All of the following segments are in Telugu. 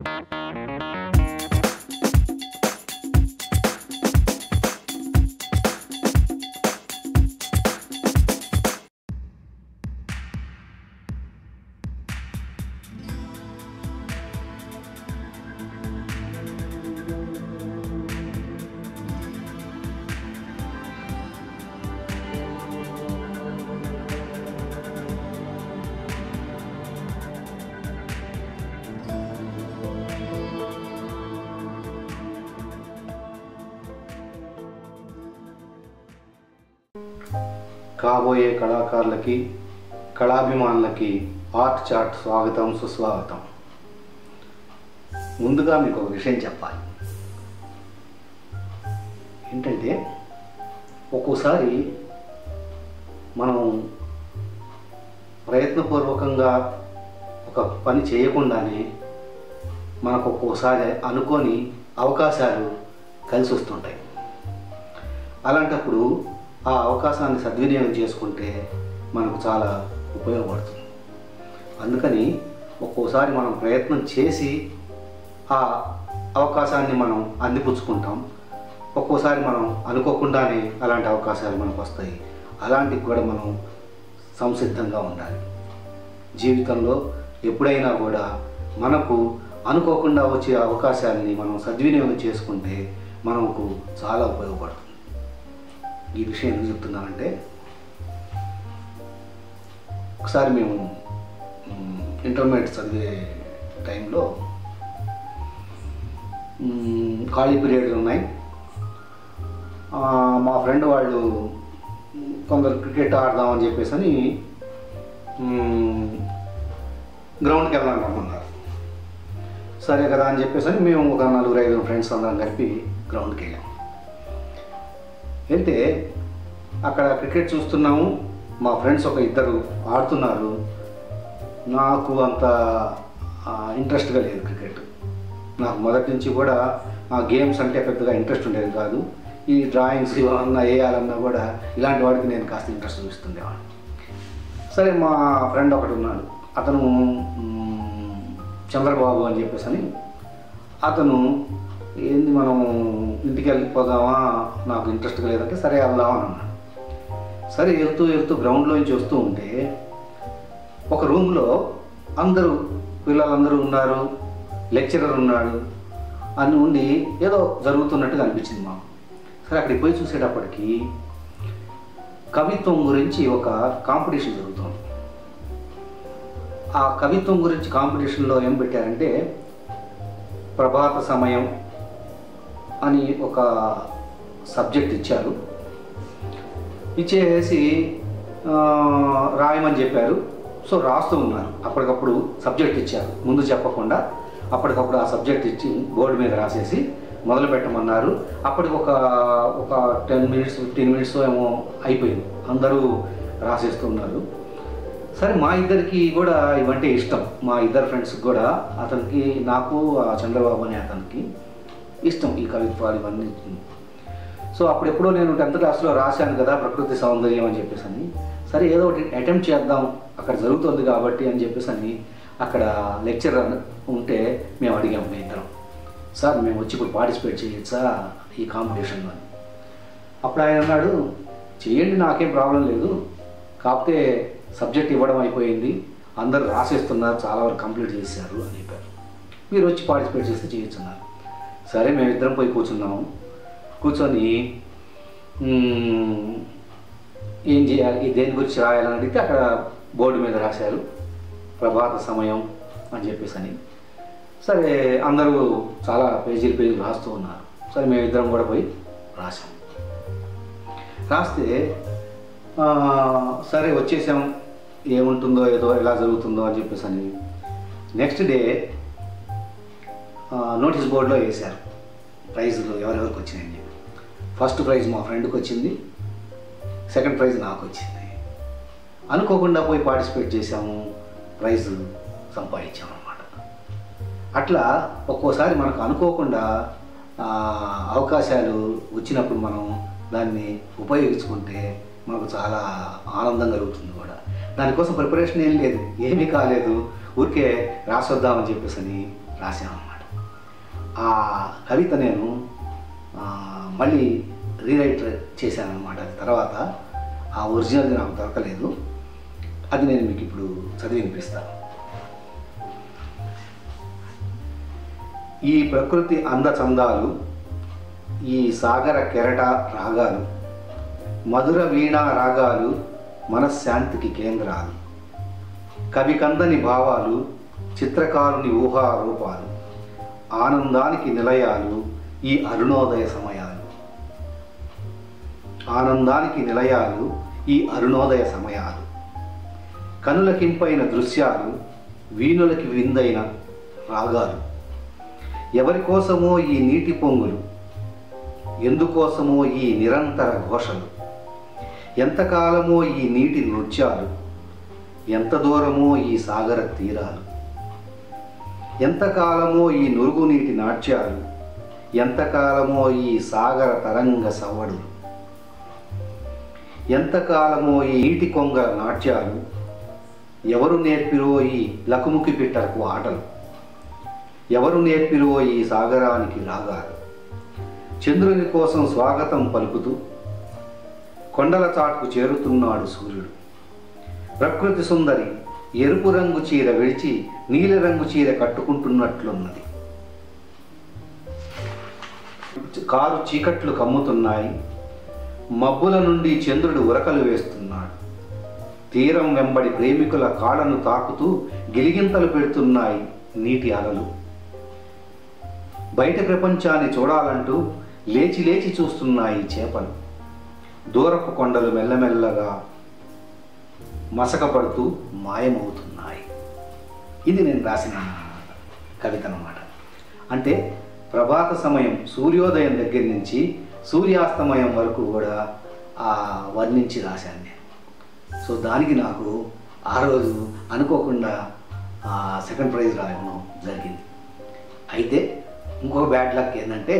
కాబోయే కళాకారులకి కళాభిమానులకి ఆర్ట్ చాట్ స్వాగతం సుస్వాగతం ముందుగా మీకు ఒక విషయం చెప్పాలి ఏంటంటే ఒక్కోసారి మనం ప్రయత్నపూర్వకంగా ఒక పని చేయకుండానే మనకు ఒక్కోసారి అనుకోని అవకాశాలు కలిసి వస్తుంటాయి అలాంటప్పుడు ఆ అవకాశాన్ని సద్వినియోగం చేసుకుంటే మనకు చాలా ఉపయోగపడుతుంది అందుకని ఒక్కోసారి మనం ప్రయత్నం చేసి ఆ అవకాశాన్ని మనం అందిపుచ్చుకుంటాం ఒక్కోసారి మనం అనుకోకుండానే అలాంటి అవకాశాలు మనకు వస్తాయి అలాంటివి కూడా మనం సంసిద్ధంగా ఉండాలి జీవితంలో ఎప్పుడైనా కూడా మనకు అనుకోకుండా వచ్చే అవకాశాలని మనం సద్వినియోగం చేసుకుంటే మనకు చాలా ఉపయోగపడుతుంది ఈ విషయం ఎందుకు చెప్తున్నానంటే ఒకసారి మేము మ్, ఇంటర్మీడియట్ చదివే టైంలో మ్, ఖాళీ పీరియడ్లు ఉన్నాయి ఆ, మా ఫ్రెండ్ వాళ్ళు కొందరు క్రికెట్ ఆడదామని చెప్పేసి అని మ్, గ్రౌండ్కి వెళ్దాం రమ్మన్నారు సరే కదా అని చెప్పేసి అని మేము ఒక నలుగురు ఐదు ఫ్రెండ్స్ అందరం కలిపి గ్రౌండ్కి వెళ్ళాం వెళ్తే అక్కడ క్రికెట్ చూస్తున్నాము మా ఫ్రెండ్స్ ఒక ఇద్దరు ఆడుతున్నారు నాకు అంత ఇంట్రెస్ట్గా లేదు క్రికెట్ నాకు మొదటి నుంచి కూడా ఆ గేమ్స్ అంటే పెద్దగా ఇంట్రెస్ట్ ఉండేది కాదు ఈ డ్రాయింగ్స్ ఇవన్నా వేయాలన్నా కూడా ఇలాంటి వాడికి నేను కాస్త ఇంట్రెస్ట్ చూస్తుండేవాడిని సరే మా ఫ్రెండ్ ఒకటి ఉన్నాడు అతను మ్, చంద్రబాబు అని చెప్పేసి అని అతను ఏంది మనం ఇంటికి వెళ్ళిపోదామా నాకు ఇంట్రెస్ట్గా లేదంటే సరే వెళ్దాం అని అన్నాడు సరే వెళ్తూ వెళ్తూ గ్రౌండ్లో నుంచి వస్తూ ఉంటే ఒక రూమ్లో అందరూ పిల్లలందరూ ఉన్నారు లెక్చరర్ ఉన్నాడు అని ఉండి ఏదో జరుగుతున్నట్టుగా అనిపించింది మాకు సరే అక్కడికి పోయి చూసేటప్పటికి కవిత్వం గురించి ఒక కాంపిటీషన్ జరుగుతుంది ఆ కవిత్వం గురించి కాంపిటీషన్లో ఏం పెట్టారంటే ప్రభాత సమయం అని ఒక సబ్జెక్ట్ ఇచ్చారు ఇచ్చేసి ఆ, రాయమని చెప్పారు సో రాస్తూ ఉన్నారు అప్పటికప్పుడు సబ్జెక్ట్ ఇచ్చారు ముందు చెప్పకుండా అప్పటికప్పుడు ఆ సబ్జెక్ట్ ఇచ్చి బోర్డు మీద రాసేసి మొదలు పెట్టమన్నారు అప్పటికి ఒక ఒక టెన్ మినిట్స్ ఫిఫ్టీన్ మినిట్స్ ఏమో అయిపోయింది అందరూ రాసేస్తున్నారు సరే మా ఇద్దరికి కూడా ఇవంటే ఇష్టం మా ఇద్దరు ఫ్రెండ్స్కి కూడా అతనికి నాకు ఆ చంద్రబాబు అనే అతనికి ఇష్టం ఈ కవిత్వాలు ఇవన్నీ సో అప్పుడెప్పుడో నేను టెన్త్ క్లాస్లో రాశాను కదా ప్రకృతి సౌందర్యం అని చెప్పేసి అని సరే ఏదో ఒకటి అటెంప్ట్ చేద్దాం అక్కడ జరుగుతుంది కాబట్టి అని చెప్పేసి అని అక్కడ లెక్చరర్ ఉంటే మేము అడిగాము మేము ఇద్దరం సార్ మేము వచ్చి ఇప్పుడు పార్టిసిపేట్ చేయొచ్చా ఈ కాంపిటీషన్లో అని అప్పుడు ఆయన అన్నాడు చేయండి నాకేం ప్రాబ్లం లేదు కాకపోతే సబ్జెక్ట్ ఇవ్వడం అయిపోయింది అందరూ రాసేస్తున్నారు చాలా వరకు కంప్లీట్ చేశారు అని చెప్పారు మీరు వచ్చి పార్టిసిపేట్ చేస్తే చేయొచ్చు అన్నారు సరే మేము ఇద్దరం పోయి కూర్చున్నాము కూర్చొని మ్మ్, ఏం చేయాలి ఈ దేని గురించి రాయాలని అడిగితే అక్కడ బోర్డు మీద రాశారు ప్రభాత సమయం అని చెప్పేసి అని సరే అందరూ చాలా పేజీలు పేజీలు రాస్తూ ఉన్నారు సరే మేమిద్దరం కూడా పోయి రాసాం రాస్తే ఆ, సరే వచ్చేసాం ఏముంటుందో ఏదో ఎలా జరుగుతుందో అని చెప్పేసి అని నెక్స్ట్ డే ఆ, నోటీస్ బోర్డులో వేశారు ప్రైజ్లు ఎవరెవరికి వచ్చినాయని చెప్పి ఫస్ట్ ప్రైజ్ మా ఫ్రెండ్కి వచ్చింది సెకండ్ ప్రైజ్ నాకు వచ్చింది అనుకోకుండా పోయి పార్టిసిపేట్ చేసాము ప్రైజ్ సంపాదించాము అనమాట అట్లా ఒక్కోసారి మనకు అనుకోకుండా ఆ, అవకాశాలు వచ్చినప్పుడు మనం దాన్ని ఉపయోగించుకుంటే మనకు చాలా ఆనందం కలుగుతుంది కూడా దానికోసం ప్రిపరేషన్ ఏం లేదు ఏమీ కాలేదు ఊరికే రాసొద్దామని చెప్పేసి అని రాశాను అన్నమాట ఆ కవిత నేను ఆ, మళ్ళీ రీరైట్ చేశాను అనమాట అది తర్వాత ఆ ఒరిజినల్ నాకు దొరకలేదు అది నేను మీకు ఇప్పుడు చదివి వినిపిస్తాను ఈ ప్రకృతి అందచందాలు ఈ సాగర కెరట రాగాలు మధుర వీణా రాగాలు మనశ్శాంతికి కేంద్రాలు కవి కందని భావాలు చిత్రకారుని ఊహా రూపాలు ఆనందానికి నిలయాలు ఈ అరుణోదయ సమయాలు ఆనందానికి నిలయాలు ఈ అరుణోదయ సమయాలు కనులకింపైన దృశ్యాలు వీణులకి విందైన రాగాలు ఎవరి కోసమో ఈ నీటి పొంగులు ఎందుకోసమో ఈ నిరంతర ఘోషలు ఎంతకాలమో ఈ నీటి నృత్యాలు ఎంత దూరమో ఈ సాగర తీరాలు ఎంతకాలమో ఈ నురుగు నీటి నాట్యాలు ఎంతకాలమో ఈ సాగర తరంగ సవ్వడులు ఎంతకాలమో ఈ నీటి కొంగ నాట్యాలు ఎవరు నేర్పిరో ఈ లకుముకి పిట్టలకు ఆటలు ఎవరు నేర్పిరో ఈ సాగరానికి రాగాలు చంద్రుని కోసం స్వాగతం పలుకుతూ కొండల చాటుకు చేరుతున్నాడు సూర్యుడు ప్రకృతి సుందరి ఎరుపు రంగు చీర విడిచి నీలిరంగు చీర కట్టుకుంటున్నట్లున్నది కారు చీకట్లు కమ్ముతున్నాయి మబ్బుల నుండి చంద్రుడు ఉరకలు వేస్తున్నాడు తీరం వెంబడి ప్రేమికుల కాళ్ళను తాకుతూ గిలిగింతలు పెడుతున్నాయి నీటి అలలు బయట ప్రపంచాన్ని చూడాలంటూ లేచి లేచి చూస్తున్నాయి చేపలు దూరపు కొండలు మెల్లమెల్లగా మసకపడుతూ మాయమవుతున్నాయి ఇది నేను రాసిన కవిత అన్నమాట అంటే ప్రభాత సమయం సూర్యోదయం దగ్గర నుంచి సూర్యాస్తమయం వరకు కూడా ఆ వర్ణించి రాశాను నేను సో దానికి నాకు ఆ రోజు అనుకోకుండా ఆ సెకండ్ ప్రైజ్ రాయడం జరిగింది అయితే ఇంకొక బ్యాడ్ లక్ ఏంటంటే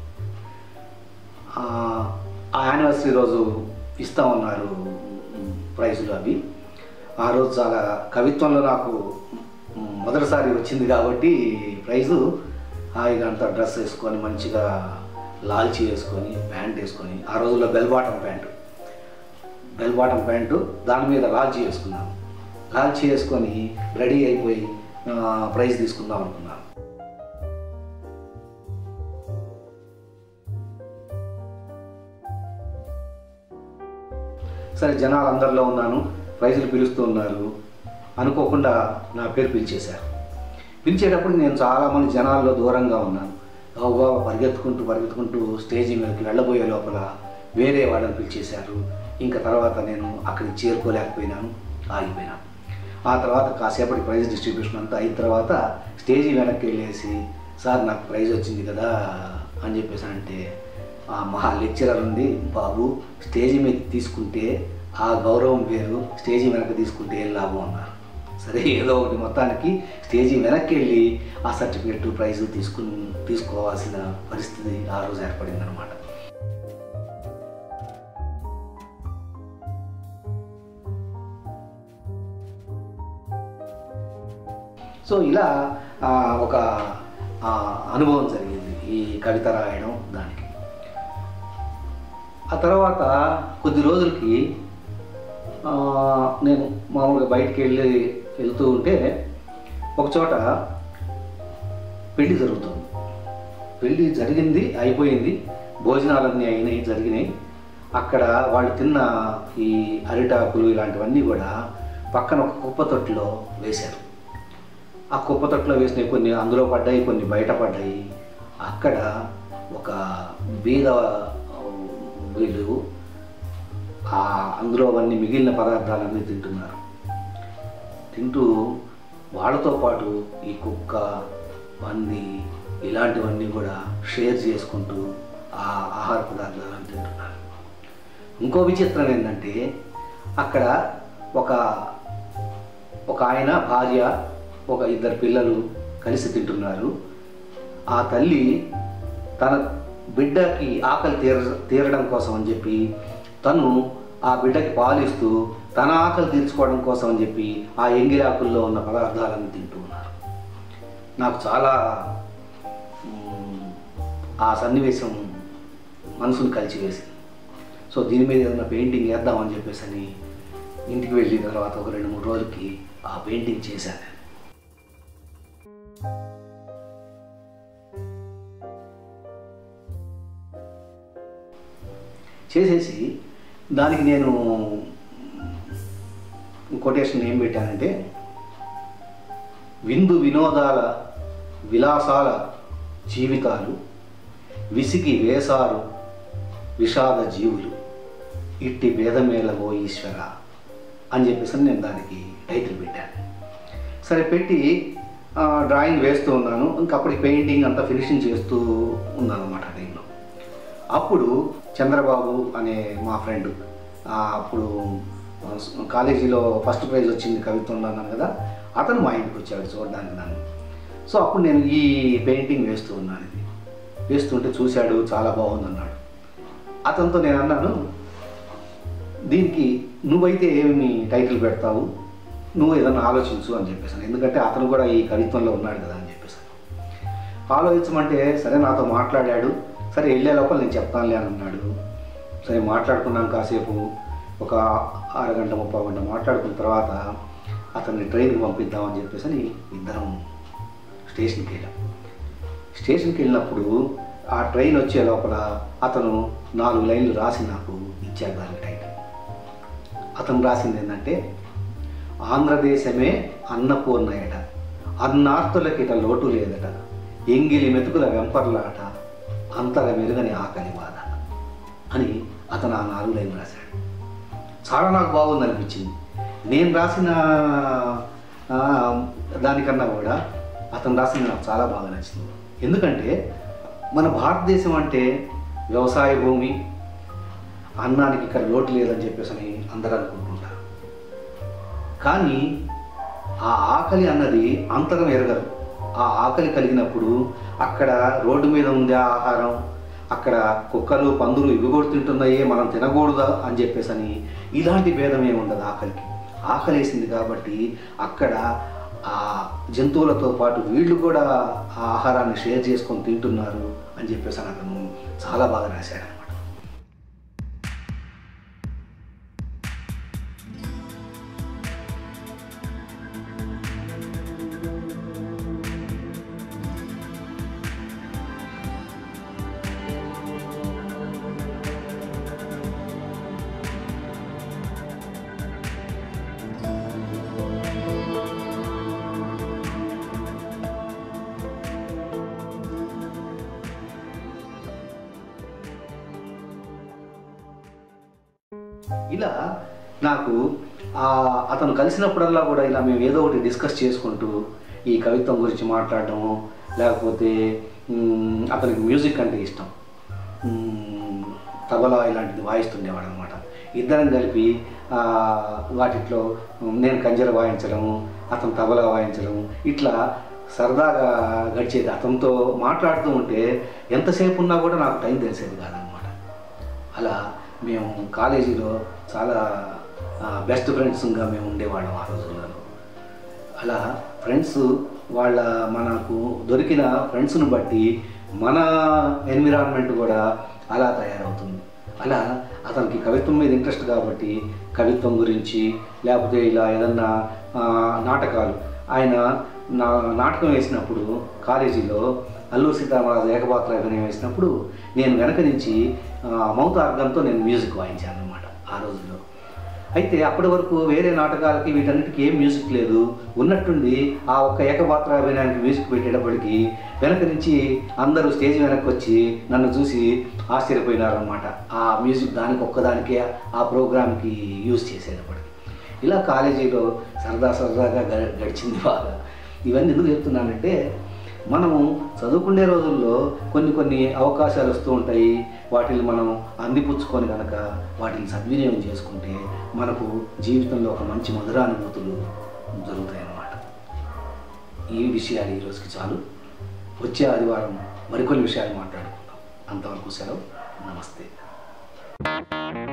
ఆ ఆ యానివర్సరీ రోజు ఇస్తామన్నారు మ్, ప్రైజులు అవి ఆ రోజు చాలా కవిత్వంలో నాకు మ్, మొదటిసారి వచ్చింది కాబట్టి ప్రైజు హాయిగా అంతా డ్రెస్ వేసుకొని మంచిగా లాల్చి వేసుకొని ప్యాంట్ వేసుకొని ఆ రోజుల్లో bell bottom pant bell bottom pant దాని మీద లాల్చి వేసుకున్నాను లాల్చి వేసుకొని రెడీ అయిపోయి ఆ, ప్రైజ్ తీసుకుందాం అనుకున్నాను సరే జనాలు అందరిలో ఉన్నాను ప్రైజులు పిలుస్తూ ఉన్నారు అనుకోకుండా నా పేరు పిలిచేశారు పిలిచేటప్పుడు నేను చాలామంది జనాల్లో దూరంగా ఉన్నాను గౌగా పరిగెత్తుకుంటూ పరిగెత్తుకుంటూ స్టేజి మీదకి వెళ్ళబోయే లోపల వేరే వాళ్ళని పిలిచేశారు ఇంకా తర్వాత నేను అక్కడికి చేరుకోలేకపోయినాను ఆగిపోయినాను ఆ తర్వాత కాసేపటి ప్రైజ్ డిస్ట్రిబ్యూషన్ అంతా అయిన తర్వాత స్టేజి వెనక్కి వెళ్ళేసి సార్ నాకు ప్రైజ్ వచ్చింది కదా అని చెప్పేసి అంటే ఆ మహా లెక్చరర్ ఉంది బాబు స్టేజి మీద తీసుకుంటే ఆ గౌరవం వేరు స్టేజి వెనక్కి తీసుకుంటే ఏం లాభం అన్నారు సరే ఏదో ఒకటి మొత్తానికి స్టేజి వెనక్కి వెళ్ళి ఆ సర్టిఫికెట్ ప్రైజ్ తీసుకుని తీసుకోవాల్సిన పరిస్థితి ఆ రోజు ఏర్పడింది అనమాట సో ఇలా ఆ, ఒక ఆ, అనుభవం జరిగింది ఈ కవిత రాయడం దానికి ఆ తర్వాత కొద్ది రోజులకి ఆ, నేను మామూలుగా బయటికి వెళ్ళి వెళ్తూ ఉంటే ఒక చోట పెళ్లి జరుగుతుంది పెళ్లి జరిగింది అయిపోయింది భోజనాలన్నీ అయినాయి జరిగినాయి అక్కడ వాళ్ళు తిన్న ఈ అరిటాకులు ఇలాంటివన్నీ కూడా పక్కన ఒక కుప్ప తొట్టులో వేశారు ఆ కుప్ప తొట్టులో వేసినవి కొన్ని అందులో పడ్డాయి కొన్ని బయట పడ్డాయి అక్కడ ఒక బీద ఆ, వీళ్ళు ఆ అందులో అవన్నీ మిగిలిన పదార్థాలన్నీ తింటున్నారు తింటూ వాళ్ళతో పాటు ఈ కుక్క పంది ఇలాంటివన్నీ కూడా షేర్ చేసుకుంటూ ఆ ఆహార పదార్థాలను తింటున్నారు ఇంకో విచిత్రం ఏంటంటే అక్కడ ఒక ఒక ఆయన భార్య ఒక ఇద్దరు పిల్లలు కలిసి తింటున్నారు ఆ తల్లి తన బిడ్డకి ఆకలి తీర తీరడం కోసం అని చెప్పి తను ఆ బిడ్డకి పాలిస్తూ తన ఆకలి తీర్చుకోవడం కోసం అని చెప్పి ఆ ఎంగిలాకుల్లో ఉన్న పదార్థాలను తింటూ ఉన్నారు నాకు చాలా మ్, ఆ సన్నివేశం మనసును కలిచివేసింది సో దీని మీద ఏదైనా పెయింటింగ్ వేద్దామని చెప్పేసి అని ఇంటికి వెళ్ళిన తర్వాత ఒక రెండు మూడు రోజులకి ఆ పెయింటింగ్ చేశాను నేను. చేసేసి దానికి నేను కొటేషన్ ఏం పెట్టానంటే విందు వినోదాల విలాసాల జీవితాలు విసిగి వేసారు విషాద జీవులు ఇట్టి భేదమేళవో ఈశ్వర అని చెప్పేసి నేను దానికి టైటిల్ పెట్టాను సరే పెట్టి ఆ, డ్రాయింగ్ వేస్తూ ఉన్నాను ఇంకా అప్పటికి పెయింటింగ్ అంతా ఫినిషింగ్ చేస్తూ ఉన్నాను అనమాట టైంలో అప్పుడు చంద్రబాబు అనే మా ఫ్రెండ్ అప్పుడు ఆ, కాలేజీలో ఫస్ట్ ప్రైజ్ వచ్చింది కవిత్వంలో అన్నాను కదా అతను మా ఇంటికి వచ్చాడు చూడడానికి నన్ను సో అప్పుడు నేను ఈ పెయింటింగ్ వేస్తూ ఉన్నాను ఇది వేస్తుంటే చూశాడు చాలా బాగుంది అన్నాడు అతనితో నేను అన్నాను దీనికి నువ్వైతే ఏమి టైటిల్ పెడతావు నువ్వు ఏదైనా ఆలోచించు అని చెప్పేసాను ఎందుకంటే అతను కూడా ఈ కవిత్వంలో ఉన్నాడు కదా అని చెప్పేసాను ఆలోచించమంటే సరే నాతో మాట్లాడాడు సరే వెళ్ళే లోపల నేను చెప్తానులే అని అన్నాడు సరే మాట్లాడుకున్నాం కాసేపు ఒక అరగంట ముప్పై గంట మాట్లాడుకున్న తర్వాత అతన్ని ట్రైన్కి పంపిద్దామని చెప్పేసి అని ఇద్దరం స్టేషన్కి వెళ్ళాం స్టేషన్కి వెళ్ళినప్పుడు ఆ ట్రైన్ వచ్చే లోపల అతను నాలుగు లైన్లు రాసి నాకు ఇచ్చాడు దానికి టైటిల్ అతను రాసింది ఏంటంటే ఆంధ్రదేశమే అన్నపూర్ణయట అన్నార్తులకిట లోటు లేదట ఎంగిలి మెతుకుల వెంపర్లాట అంతర మెరుగని ఆకలి బాధ అని అతను ఆ నాలుగు లైన్లు రాశాడు చాలా నాకు బాగుంది అనిపించింది నేను రాసిన ఆ, దానికన్నా కూడా అతను రాసింది నాకు చాలా బాగా నచ్చింది ఎందుకంటే మన భారతదేశం అంటే వ్యవసాయ భూమి అన్నానికి ఇక్కడ లోటు లేదని చెప్పేసి అని అందరూ అనుకుంటుంటారు కానీ ఆ ఆకలి అన్నది అంతరం ఎరగరు ఆ ఆకలి కలిగినప్పుడు అక్కడ రోడ్డు మీద ఉండే ఆహారం అక్కడ కుక్కలు పందులు ఇవి కూడా తింటున్నాయే మనం తినకూడదా అని చెప్పేసి అని ఇలాంటి భేదం ఏమి ఉండదు ఆకలికి ఆకలి వేసింది కాబట్టి అక్కడ ఆ జంతువులతో పాటు వీళ్ళు కూడా ఆ ఆహారాన్ని షేర్ చేసుకొని తింటున్నారు అని చెప్పేసి అని అతను చాలా బాగా రాశాడు అనమాట ఇలా నాకు ఆ అతను కలిసినప్పుడల్లా కూడా ఇలా మేము ఏదో ఒకటి డిస్కస్ చేసుకుంటూ ఈ కవిత్వం గురించి మాట్లాడడము లేకపోతే మ్, అతనికి మ్యూజిక్ అంటే ఇష్టం మ్, తబలా ఇలాంటిది వాయిస్తుండేవాడు అనమాట ఇద్దరం కలిపి ఆ, వాటిట్లో నేను కంజర వాయించడము అతను తబలా వాయించడము ఇట్లా సరదాగా గడిచేది అతనితో మాట్లాడుతూ ఉంటే ఎంతసేపు ఉన్నా కూడా నాకు టైం తెలిసేది కాదనమాట అలా మేము కాలేజీలో చాలా బెస్ట్ ఫ్రెండ్స్గా మేము ఉండేవాళ్ళం ఆ రోజుల్లో అలా ఫ్రెండ్స్ వాళ్ళ మనకు దొరికిన ఫ్రెండ్స్ను బట్టి మన ఎన్విరాన్మెంట్ కూడా అలా తయారవుతుంది అలా అతనికి కవిత్వం మీద ఇంట్రెస్ట్ కాబట్టి కవిత్వం గురించి లేకపోతే ఇలా ఏదన్నా ఆ, నాటకాలు ఆయన నా నాటకం వేసినప్పుడు కాలేజీలో అల్లూరు సీతారామరాజు ఏకపాత్ర అభినయం వేసినప్పుడు నేను వెనక నుంచి ఆ, మౌత అర్థంతో నేను మ్యూజిక్ వాయించాను అనమాట ఆ రోజుల్లో అయితే అప్పటి వరకు వేరే నాటకాలకి వీటన్నిటికీ ఏం మ్యూజిక్ లేదు ఉన్నట్టుండి ఆ ఒక్క ఏకపాత్ర అభినయానికి మ్యూజిక్ పెట్టేటప్పటికి వెనక నుంచి అందరూ స్టేజ్ వెనక్కి వచ్చి నన్ను చూసి ఆశ్చర్యపోయినారనమాట ఆ మ్యూజిక్ దానికి ఒక్కదానికే ఆ ప్రోగ్రామ్కి యూజ్ చేసేటప్పటికి ఇలా కాలేజీలో సరదా సరదాగా గ- గడిచింది బాగా ఇవన్నీ ఎందుకు చెప్తున్నానంటే మనము చదువుకునే రోజుల్లో కొన్ని కొన్ని అవకాశాలు వస్తూ ఉంటాయి వాటిని మనం అందిపుచ్చుకొని కనుక వాటిని సద్వినియోగం చేసుకుంటే మనకు జీవితంలో ఒక మంచి మధురానుభూతులు జరుగుతాయి అన్నమాట ఈ విషయాలు ఈ రోజుకి చాలు వచ్చే ఆదివారం మరికొన్ని విషయాలు మాట్లాడుకుందాం అంతవరకు సెలవు నమస్తే